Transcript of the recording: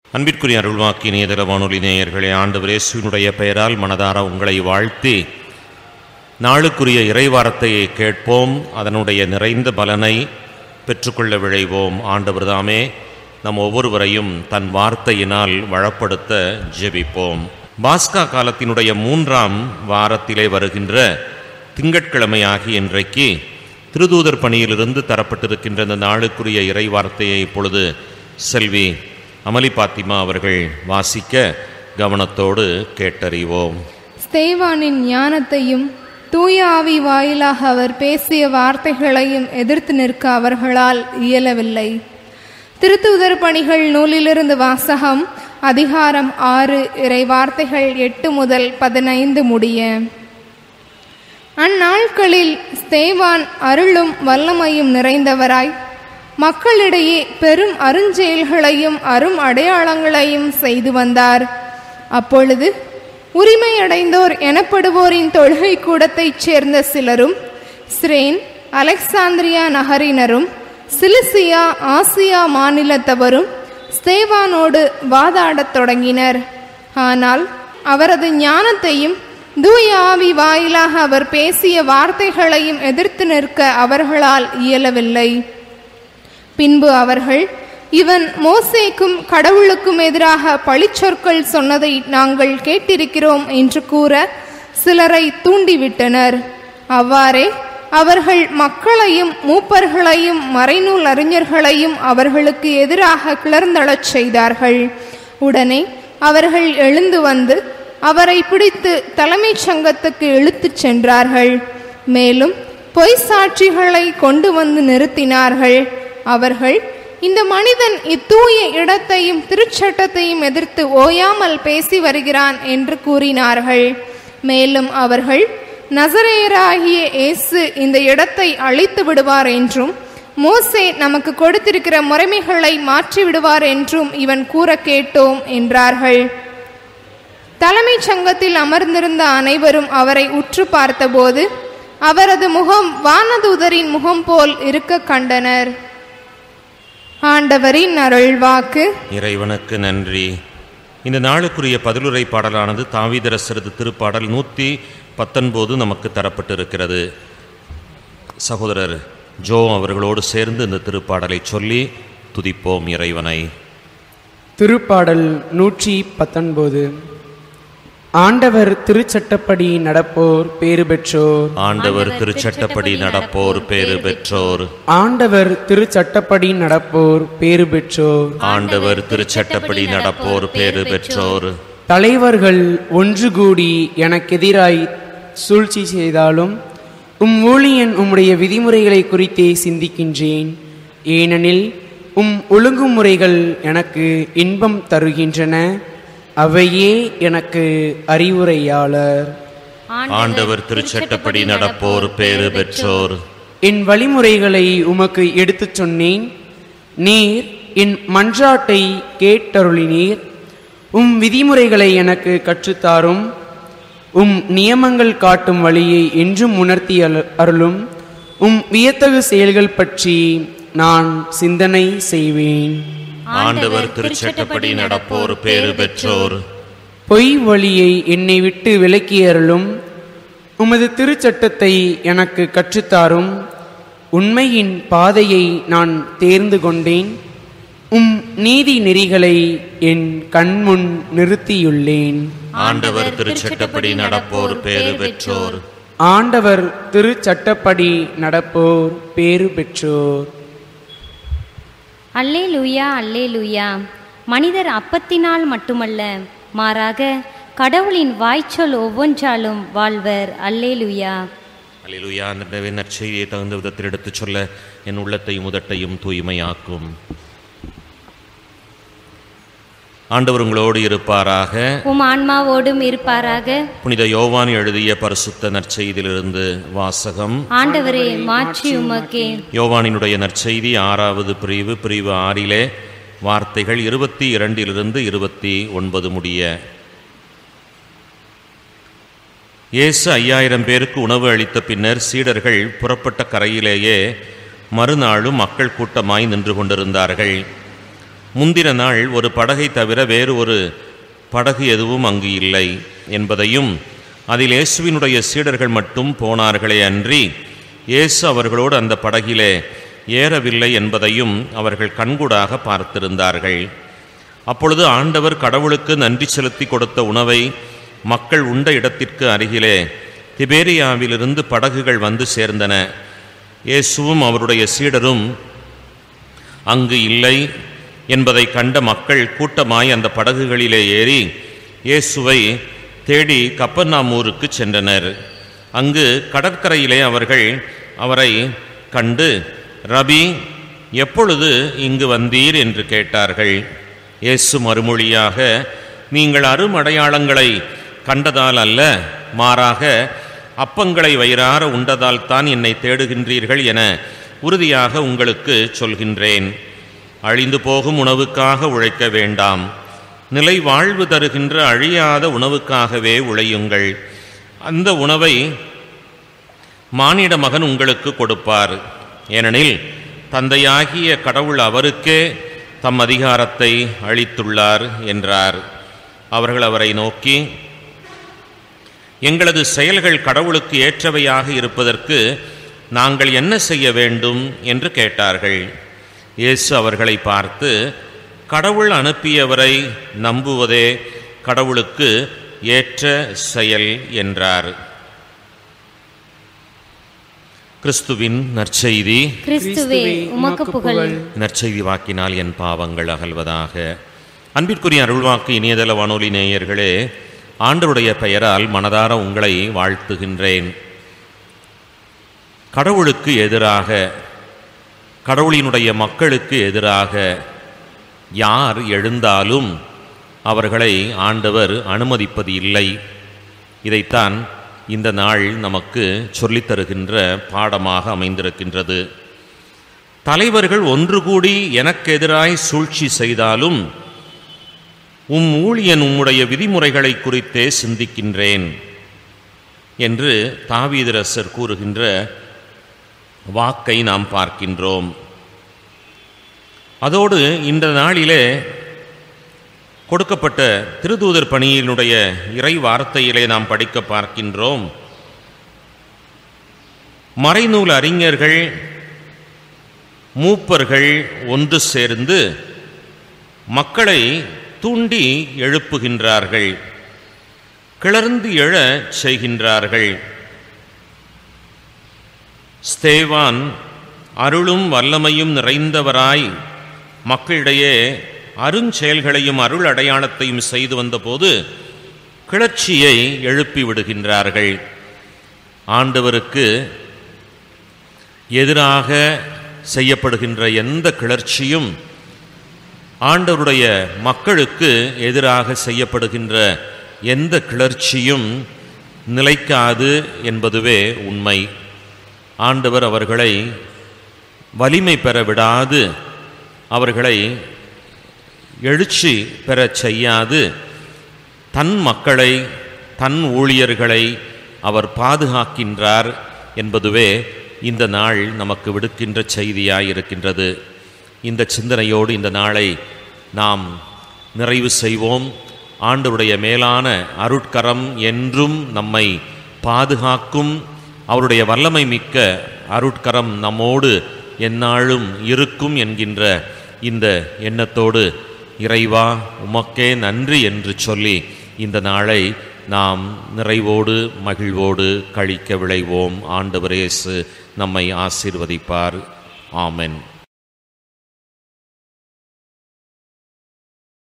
அன்பிற்குரிய அருள்வாக்கி நேதர வானொலி நேயர்களே ஆண்டவர் இயேசுவினுடைய பெயரால் மனதார உங்களை வாழ்த்தி நாளுக்குரிய இறைவார்த்தையை கேட்போம் அதனுடைய நிறைந்த பலனை பெற்றுக்கொள்ள விழைவோம் ஆண்டவர் தாமே நம் ஒவ்வொருவரையும் தன் வார்த்தையினால் வளப்படுத்த ஜெபிப்போம் பாஸ்கா காலத்தினுடைய மூன்றாம் வாரத்திலே வருகின்ற திங்கட்கிழமையாகிய இன்றைக்கு திருதூதர் பணியிலிருந்து தரப்பட்டிருக்கின்ற இந்த நாளுக்குரிய இறைவார்த்தையை இப்பொழுது செல்வி அமளி பாத்திமா அவர்கள் வாசிக்க கவனத்தோடு கேட்டறிவோம் ஸ்தேவானின் ஞானத்தையும் தூய ஆவி வாயிலாக அவர் பேசிய வார்த்தைகளையும் எதிர்த்து நிற்க அவர்களால் இயலவில்லை திருத்தூதர் பணிகள் நூலிலிருந்து வாசகம் அதிகாரம் ஆறு இறை வார்த்தைகள் எட்டு முதல் பதினைந்து முடிய அந்நாட்களில் ஸ்தேவான் அருளும் வல்லமையும் நிறைந்தவராய் மக்களிடையே பெரும் அருஞ்செயல்களையும் அரும் அடையாளங்களையும் செய்து வந்தார் அப்பொழுது உரிமை அடைந்தோர் எனப்படுவோரின் தொழுகை கூடத்தைச் சேர்ந்த சிலரும் ஸ்ரேன் அலெக்சாந்திரியா நகரினரும் சிலிசியா ஆசியா மாநிலத்தவரும் ஸ்தேவானோடு வாதாடத் தொடங்கினர் ஆனால் அவரது ஞானத்தையும் தூய ஆவி வாயிலாக அவர் பேசிய வார்த்தைகளையும் எதிர்த்து நிற்க அவர்களால் இயலவில்லை பின்பு அவர்கள் இவன் மோசேக்கும் கடவுளுக்கும் எதிராக பழிச்சொற்கள் சொன்னதை நாங்கள் கேட்டிருக்கிறோம் என்று கூற சிலரை தூண்டிவிட்டனர் அவ்வாறே அவர்கள் மக்களையும் மூப்பர்களையும் மறைநூல் அறிஞர்களையும் அவர்களுக்கு எதிராக கிளர்ந்தளச் செய்தார்கள் உடனே அவர்கள் எழுந்து வந்து அவரை பிடித்து தலைமைச் சங்கத்துக்கு இழுத்துச் சென்றார்கள் மேலும் பொய் சாட்சிகளை கொண்டு வந்து நிறுத்தினார்கள் அவர்கள் இந்த மனிதன் இத்தூய இடத்தையும் திருச்சட்டத்தையும் எதிர்த்து ஓயாமல் பேசி வருகிறான் என்று கூறினார்கள் மேலும் அவர்கள் நசரேயராகிய இயேசு இந்த இடத்தை அழித்து விடுவார் என்றும் மோசே நமக்கு கொடுத்திருக்கிற முறைமைகளை மாற்றி விடுவார் என்றும் இவன் கூற கேட்டோம் என்றார்கள் தலைமைச் சங்கத்தில் அமர்ந்திருந்த அனைவரும் அவரை உற்று பார்த்தபோது அவரது முகம் வானதூதரின் முகம் போல் இருக்க கண்டனர் ஆண்டவரின் அருள்வாக்கு இறைவனுக்கு நன்றி இந்த நாளுக்குரிய பதிலுரை பாடலானது தாவீதரசரது திருப்பாடல் நூற்றி பத்தொன்பது நமக்கு தரப்பட்டிருக்கிறது சகோதரர் ஜோ அவர்களோடு சேர்ந்து இந்த திருப்பாடலை சொல்லி துதிப்போம் இறைவனை திருப்பாடல் நூற்றி பத்தொன்பது ஆண்டவர் திருச்சட்டப்படி நடப்போர் பேறு பெற்றோர் ஆண்டவர் திருச்சட்டப்படி நடப்போர் பேறு பெற்றோர் ஆண்டவர் திருச்சட்டப்படி நடப்போர் பேறு பெற்றோர் ஆண்டவர் திருச்சட்டப்படி நடப்போர் பேறு பெற்றோர் தலைவர்கள் ஒன்று கூடி எனக்கெதிராய் சூழ்ச்சி செய்தாலும் உம் ஊழியன் உம்முடைய விதிமுறைகளை குறித்தே சிந்திக்கின்றேன் ஏனெனில் உம் ஒழுங்குமுறைகள் எனக்கு இன்பம் தருகின்றன அவையே எனக்கு அறிவுரையாளர் ஆண்டவர் திருச்சட்டப்படி நடப்போர் பேறு பெற்றோர் என் வழிமுறைகளை உமக்கு எடுத்துச் சொன்னேன் நீர் என் மன்றாட்டை கேட்டருளினீர் உம் விதிமுறைகளை எனக்கு கற்றுத்தாரும் உம் நியமங்கள் காட்டும் வழியை என்றும் உணர்த்தி அரு- அருளும் உம் வியத்தகு செயல்கள் பற்றி நான் சிந்தனை செய்வேன் ஆண்டவர் திருச்சட்டப்படி நடப்போர் பேறு பெற்றோர் பொய் வழியை என்னை விட்டு விலக்கி அருளும் உமது திருச்சட்டத்தை எனக்கு கற்றுத்தாரும் உண்மையின் பாதையை நான் தேர்ந்து கொண்டேன் உம் நீதி நெறிகளை என் கண்முன் நிறுத்தியுள்ளேன் ஆண்டவர் திருச்சட்டப்படி நடப்போர் பேறு பெற்றோர் ஆண்டவர் திருச்சட்டப்படி நடப்போர் பேறு பெற்றோர் அல்லேலூயா அல்லேலூயா மனிதர் அப்பத்தினால் மட்டுமல்ல மாறாக கடவுளின் வாய்ச்சொல் ஒவ்வொன்றாலும் வாழ்வர் அல்லேலூயா அல்லேலூயா அந்த நற்செய்தியை தகுந்த விதத்தில் எடுத்துச் சொல்ல என் உள்ளத்தையும் உதட்டையும் தூய்மையாக்கும் ஆண்டவர் உங்களோடு இருப்பாராக உம் ஆன்மாவோடும் இருப்பாராக புனித யோவான் எழுதிய பரிசுத்த நற்செய்தியிலிருந்து வாசகம் ஆண்டவரே மாற்றி உமக்கே யோவானினுடைய நற்செய்தி ஆறாவது பிரிவு பிரிவு ஆறிலே வார்த்தைகள் இருபத்தி இரண்டிலிருந்து இருபத்தி ஒன்பது முடிய இயேசு ஐயாயிரம் பேருக்கு உணவு அளித்த பின்னர் சீடர்கள் புறப்பட்ட கரையிலேயே மறுநாளும் மக்கள் கூட்டமாய் நின்று கொண்டிருந்தார்கள் முந்தின நாள் ஒரு படகை தவிர வேறு ஒரு படகு எதுவும் அங்கு இல்லை என்பதையும் அதில் இயேசுவினுடைய சீடர்கள் மட்டும் போனார்களே அன்றி இயேசு அவர்களோடு அந்த படகிலே ஏறவில்லை என்பதையும் அவர்கள் கண்கூடாக பார்த்திருந்தார்கள் அப்பொழுது ஆண்டவர் கடவுளுக்கு நன்றி செலுத்தி கொடுத்த உணவை மக்கள் உண்ட இடத்திற்கு அருகிலே திபேரியாவிலிருந்து படகுகள் வந்து சேர்ந்தன இயேசுவும் அவருடைய சீடரும் அங்கு இல்லை என்பதை கண்ட மக்கள் கூட்டமாய் அந்த படகுகளிலே ஏறி இயேசுவை தேடி கப்பர்நாமூருக்கு சென்றனர் அங்கு கடற்கரையிலே அவர்கள் அவரை கண்டு ரபி எப்பொழுது இங்கு வந்தீர் என்று கேட்டார்கள் இயேசு மறுமொழியாக நீங்கள் அருமடையாளங்களை கண்டதால் அல்ல மாறாக அப்பங்களை வயிறார உண்டதால் தான் என்னை தேடுகின்றீர்கள் என உறுதியாக உங்களுக்கு சொல்கின்றேன் அழிந்து போகும் உணவுக்காக உழைக்க வேண்டாம் நிலை வாழ்வு தருகின்ற அழியாத உணவுக்காகவே உழையுங்கள் அந்த உணவை மானிட மகன் உங்களுக்கு கொடுப்பார் ஏனெனில் தந்தையாகிய கடவுள் அவருக்கே தம் அதிகாரத்தை அளித்துள்ளார் என்றார் அவர்கள் அவரை நோக்கி எங்களது செயல்கள் கடவுளுக்கு ஏற்றவையாக இருப்பதற்கு நாங்கள் என்ன செய்ய வேண்டும் என்று கேட்டார்கள் இயேசு அவர்களை பார்த்து கடவுள் அனுப்பியவரை நம்புவதே கடவுளுக்கு ஏற்ற செயல் என்றார் கிறிஸ்துவின் நற்செய்தி கிறிஸ்துவே உமக்கு புகழ் நற்செய்தி வாக்கினால் என் பாவங்கள் அகல்வதாக அன்பிற்குரிய அருள்வாக்கு இணையதள வானொலி நேயர்களே ஆண்டவருடைய பெயரால் மனதார உங்களை வாழ்த்துகின்றேன் கடவுளுக்கு எதிராக கடவுளினுடைய மக்களுக்கு எதிராக யார் எழுந்தாலும் அவர்களை ஆண்டவர் அனுமதிப்பது இல்லை இதைத்தான் இந்த நாள் நமக்கு சொல்லித் தருகின்ற பாடமாக அமைந்திருக்கின்றது தலைவர்கள் ஒன்று கூடி எனக்கு எதிராய் சூழ்ச்சி செய்தாலும் உம் ஊழியன் உம்முடைய விதிமுறைகளை குறித்தே சிந்திக்கின்றேன் என்று தாவீதரசர் கூறுகின்ற வாக்கை நாம் பார்க்கின்றோம் அதோடு இந்த நாளிலே கொடுக்கப்பட்ட திருதூதர் பணியினுடைய இறை வார்த்தையிலே நாம் படிக்க பார்க்கின்றோம் மறைநூல் அறிஞர்கள் மூப்பர்கள் ஒன்று சேர்ந்து மக்களை தூண்டி எழுப்புகின்றார்கள் கிளர்ந்து எழச் செய்கின்றார்கள் ஸ்தேவான் அருளும் வல்லமையும் நிறைந்தவராய் மக்களிடையே அருஞ்செயல்களையும் அருள் அடையாளத்தையும் செய்து வந்தபோது கிளர்ச்சியை எழுப்பி விடுகின்றார்கள் ஆண்டவருக்கு எதிராக செய்யப்படுகின்ற எந்த கிளர்ச்சியும் ஆண்டவருடைய மக்களுக்கு எதிராக செய்யப்படுகின்ற எந்த கிளர்ச்சியும் நிலைக்காது என்பதுவே உண்மை ஆண்டவர் அவர்களை வலிமை பெற விடாது அவர்களை எழுச்சி பெறச் செய்யாது தன் மக்களை தன் ஊழியர்களை அவர் பாதுகாக்கின்றார் என்பதுவே இந்த நாள் நமக்கு விடுக்கின்ற செய்தியாய் இருக்கின்றது இந்த சிந்தனையோடு இந்த நாளை நாம் நிறைவு செய்வோம் ஆண்டவருடைய மேலான அருட்கரம் என்றும் நம்மை பாதுகாக்கும் அவருடைய வல்லமை மிக்க அருட்கரம் நம்மோடு எந்நாளும் இருக்கும் என்கின்ற இந்த எண்ணத்தோடு இறைவா உமக்கே நன்றி என்று சொல்லி இந்த நாளை நாம் நிறைவோடு மகிழ்வோடு கழிக்க விளைவோம் ஆண்டவரேசு நம்மை ஆசீர்வதிப்பார் ஆமென்